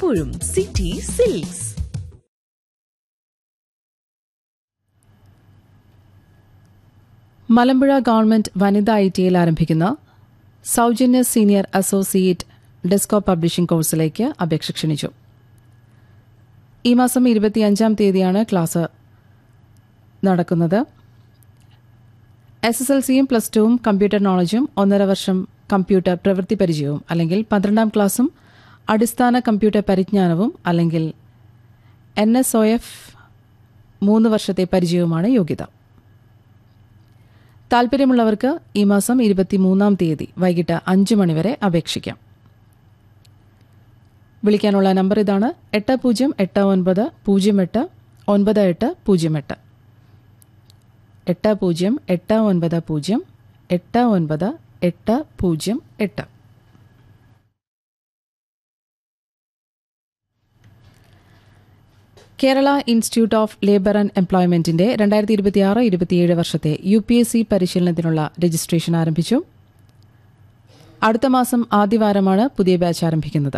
എപ്പോഴും City Silks Malampuzha government വനിതാ I ടിയിൽ ആരംഭിക്കുന്ന സൗജന്യ സീനിയർ അസോസിയേറ്റ് ഡെസ്കോ പബ്ലിഷിംഗ് കോഴ്സിലേക്ക് അപേക്ഷ ക്ഷണിച്ചു ഈ മാസം ഇരുപത്തിയഞ്ചാം തീയതിയാണ് ക്ലാസ് നടക്കുന്നത് എസ് എസ് എൽ സിയും പ്ലസ് ടുവും കമ്പ്യൂട്ടർ നോളജും ഒന്നര വർഷം കമ്പ്യൂട്ടർ പ്രവൃത്തി പരിചയവും അല്ലെങ്കിൽ പന്ത്രണ്ടാം ക്ലാസും അടിസ്ഥാന കമ്പ്യൂട്ടർ പരിജ്ഞാനവും അല്ലെങ്കിൽ എൻ എസ് ഒ എഫ് മൂന്ന് വർഷത്തെ പരിചയവുമാണ് യോഗ്യത താൽപര്യമുള്ളവർക്ക് ഈ മാസം ഇരുപത്തിമൂന്നാം തീയതി വൈകിട്ട് അഞ്ച് മണിവരെ അപേക്ഷിക്കാം വിളിക്കാനുള്ള നമ്പർ ഇതാണ് എട്ട് പൂജ്യം എട്ട് ഒൻപത് പൂജ്യം എട്ട് ഒൻപത് എട്ട് പൂജ്യം എട്ട് എട്ട് പൂജ്യം എട്ട് ഒൻപത് പൂജ്യം എട്ട് ഒൻപത് എട്ട് പൂജ്യം എട്ട് Kerala institute of labour and എംപ്ലോയ്മെന്റിന്റെ രണ്ടായിരത്തി ഇരുപത്തിയാറ് ഇരുപത്തിയേഴ് വർഷത്തെ യു പി എസ് സി പരിശീലനത്തിനുള്ള രജിസ്ട്രേഷൻ ആരംഭിച്ചു അടുത്ത മാസം ആദ്യവാരമാണ് പുതിയ ബാച്ച് ആരംഭിക്കുന്നത്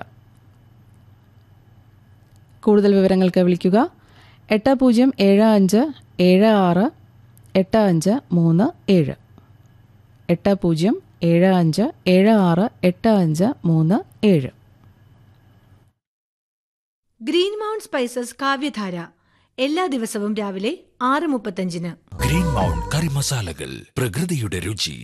കൂടുതൽ വിവരങ്ങൾക്ക് വിളിക്കുക എട്ട് പൂജ്യം ഏഴ് അഞ്ച് ഏഴ് ആറ് എട്ട് അഞ്ച് മൂന്ന് ഏഴ് എട്ട് പൂജ്യം ഏഴ് അഞ്ച് ഏഴ് ആറ് എട്ട് അഞ്ച് മൂന്ന് ഏഴ് ഗ്രീൻ മൗണ്ട് സ്പൈസസ് കാവ്യധാര എല്ലാ ദിവസവും രാവിലെ ആറ് മുപ്പത്തഞ്ചിന് ഗ്രീൻ മൗണ്ട് കറി മസാലകൾ പ്രകൃതിയുടെ രുചി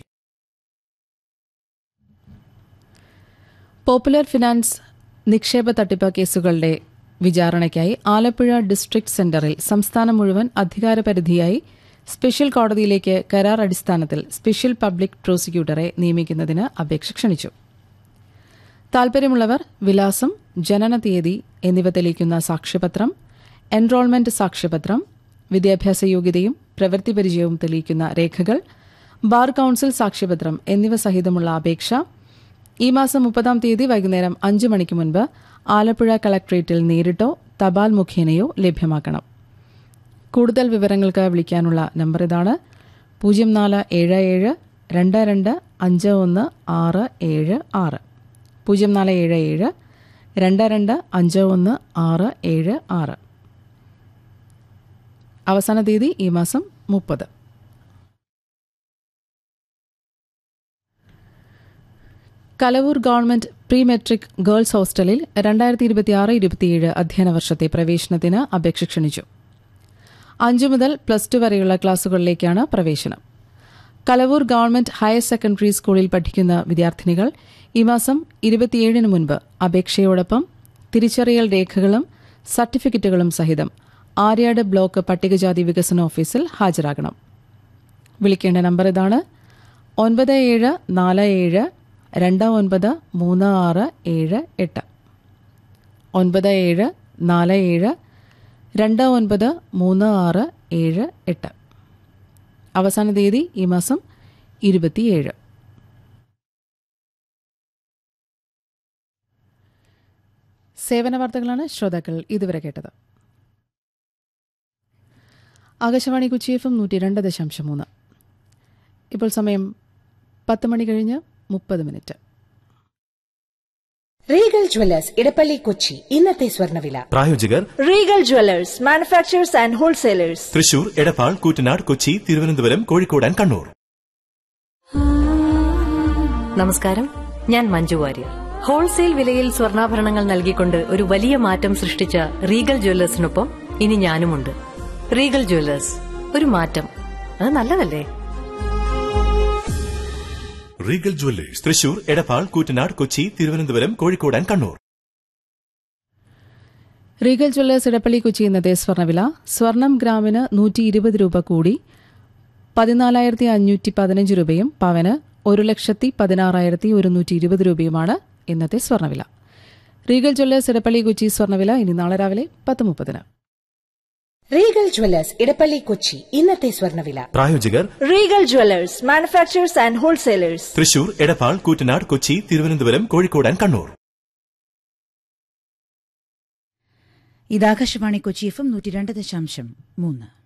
പോപ്പുലർ ഫിനാൻസ് നിക്ഷേപ തട്ടിപ്പ് കേസുകളുടെ വിചാരണയ്ക്കായി ആലപ്പുഴ ഡിസ്ട്രിക്ട് സെന്ററിൽ സംസ്ഥാനം മുഴുവൻ അധികാരപരിധിയായി സ്പെഷ്യൽ കോടതിയിലേക്ക് കരാർ അടിസ്ഥാനത്തിൽ സ്പെഷ്യൽ പബ്ലിക് പ്രോസിക്യൂട്ടറെ നിയമിക്കുന്നതിന് അപേക്ഷ ക്ഷണിച്ചു താൽപര്യമുള്ളവർ വിലാസം ജനന തീയതി എന്നിവ തെളിയിക്കുന്ന സാക്ഷ്യപത്രം എൻറോൾമെന്റ് സാക്ഷ്യപത്രം വിദ്യാഭ്യാസ യോഗ്യതയും പ്രവൃത്തി പരിചയവും തെളിയിക്കുന്ന രേഖകൾ ബാർ കൌൺസിൽ സാക്ഷ്യപത്രം എന്നിവ സഹിതമുള്ള അപേക്ഷ ഈ മാസം മുപ്പതാം തീയതി വൈകുന്നേരം അഞ്ച് മണിക്ക് മുൻപ് ആലപ്പുഴ കളക്ട്രേറ്റിൽ നേരിട്ടോ തപാൽ മുഖേനയോ ലഭ്യമാക്കണം കൂടുതൽ വിവരങ്ങൾക്ക് വിളിക്കാനുള്ള നമ്പർ ഇതാണ് പൂജ്യം നാല് ഏഴ് ഏഴ് രണ്ട് രണ്ട് അഞ്ച് ഒന്ന് ആറ് ഏഴ് ആറ് പൂജ്യം നാല് ഏഴ് ഏഴ് രണ്ട് രണ്ട് അഞ്ച് ഒന്ന് ആറ് ഏഴ് ആറ് അവസാന തീയതി ഈ മാസം മുപ്പത് Kalavoor government pre matric girls ഹോസ്റ്റലിൽ രണ്ടായിരത്തി ഇരുപത്തിയാറ് ഇരുപത്തിയേഴ് അധ്യയന വർഷത്തെ പ്രവേശനത്തിന് അപേക്ഷ ക്ഷണിച്ചു അഞ്ചു മുതൽ പ്ലസ് ടു വരെയുള്ള ക്ലാസുകളിലേക്കാണ് പ്രവേശനം കലവൂർ ഗവൺമെന്റ് ഹയർ സെക്കൻഡറി സ്കൂളിൽ പഠിക്കുന്ന വിദ്യാർത്ഥിനികൾ ഈ മാസം ഇരുപത്തിയേഴിന് മുൻപ് അപേക്ഷയോടൊപ്പം തിരിച്ചറിയൽ രേഖകളും സർട്ടിഫിക്കറ്റുകളും സഹിതം ആര്യാട് ബ്ലോക്ക് പട്ടികജാതി വികസന ഓഫീസിൽ ഹാജരാകണം വിളിക്കേണ്ട നമ്പർ ഇതാണ് ഒൻപത് ഏഴ് നാല് ഏഴ് രണ്ട് ഒൻപത് മൂന്ന് ആറ് ഏഴ് എട്ട് ഒൻപത് ഏഴ് നാല് ഏഴ് രണ്ട് ഒൻപത് മൂന്ന് ആറ് ഏഴ് എട്ട് അവസാന തീയതി ഈ മാസം ഇരുപത്തിയേഴ് സേവന വാർത്തകളാണ് ശ്രോതാക്കൾ ഇതുവരെ കേട്ടത് ആകാശവാണി കൊച്ചി എഫ് എം നൂറ്റി രണ്ട് ദശാംശം മൂന്ന് ഇപ്പോൾ സമയം പത്ത് മണി കഴിഞ്ഞ് മുപ്പത് minute Regal Jewellers Edappally Kochi ഇന്നത്തെ സ്വർണ്ണവില പ്രായോജകർ Regal Jewellers manufacturers and wholesalers Thrissur Edappal Koottanad Kochi Thiruvananthapuram Kozhikode and Kannur നമസ്കാരം ഞാൻ മഞ്ജു വാര്യർ ഹോൾസെയിൽ വിലയിൽ സ്വർണ്ണാഭരണങ്ങൾ നൽകിക്കൊണ്ട് ഒരു വലിയ മാറ്റം സൃഷ്ടിച്ച റീഗൽ ജ്വല്ലേഴ്സിനൊപ്പം ഇനി ഞാനുമുണ്ട് റീഗൽ ജ്വല്ലേഴ്സ് ഒരു മാറ്റം അത് നല്ലതല്ലേ Regal Jewellers Thrissur Edappal Koottanad Kochi Thiruvananthapuram Kozhikode and Kannur Regal Jewellers Edappally Kochi ഇന്നത്തെ സ്വർണ്ണവില സ്വർണം ഗ്രാമിന് നൂറ്റി ഇരുപത് രൂപ കൂടി പതിനാലായിരത്തി അഞ്ഞൂറ്റി പതിനഞ്ച് രൂപയും പവന് ഒരു ലക്ഷത്തി പതിനാറായിരത്തി ഒരുന്നൂറ്റി ഇരുപത് രൂപയുമാണ് ഇന്നത്തെ സ്വർണ്ണവില റീഗൽ ജ്വല്ലേഴ്സ് ഇടപ്പള്ളി കൊച്ചി സ്വർണ്ണവില ഇനി നാളെ രാവിലെ പത്ത് മുപ്പതിന് റീഗൽ ജ്വല്ലേഴ്സ് ഇടപ്പള്ളി കൊച്ചി ഇന്നത്തെ സ്വർണ്ണവില പ്രായോജകർ Regal Jewellers manufacturers and wholesalers Thrissur Edappal Koottanad Kochi Thiruvananthapuram Kozhikode and Kannur ഇത് ആകാശവാണി കൊച്ചി എഫ് എം നൂറ്റി രണ്ട് ദശാംശം മൂന്ന്